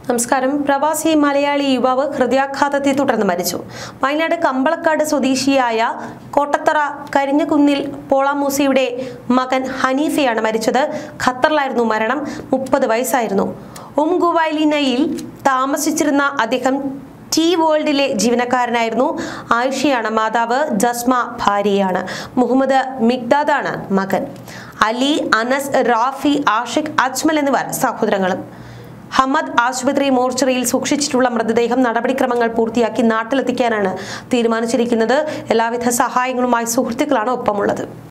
നമസ്കാരം പ്രവാസി മലയാളി യുവാവ് ഹൃദയാഘാതത്തെ തുടർന്ന് മരിച്ചു വയനാട് കമ്പളക്കാട് സ്വദേശിയായ കോട്ടത്തറ കരിഞ്ഞകുന്നിൽ പോളാമൂസിയുടെ മകൻ ഹനീഫയാണ് മരിച്ചത് ഖത്തറിലായിരുന്നു മരണം മുപ്പത് വയസ്സായിരുന്നു ഉംഗുവൈലിനയിൽ താമസിച്ചിരുന്ന അദ്ദേഹം ടി വേൾഡിലെ ജീവനക്കാരനായിരുന്നു ആയിഷയാണ് മാതാവ് ജസ്മ ഭാര്യയാണ് മുഹമ്മദ് മിഗ്ദാദാണ് മകൻ അലി അനസ് റാഫി ആഷിഖ് അജ്മൽ എന്നിവർ സഹോദരങ്ങളും ഹമ്മദ് ആശുപത്രി മോർച്ചറിയിൽ സൂക്ഷിച്ചിട്ടുള്ള മൃതദേഹം നടപടിക്രമങ്ങൾ പൂർത്തിയാക്കി നാട്ടിലെത്തിക്കാനാണ് തീരുമാനിച്ചിരിക്കുന്നത് എല്ലാവിധ സഹായങ്ങളുമായി സുഹൃത്തുക്കളാണ് ഒപ്പമുള്ളത്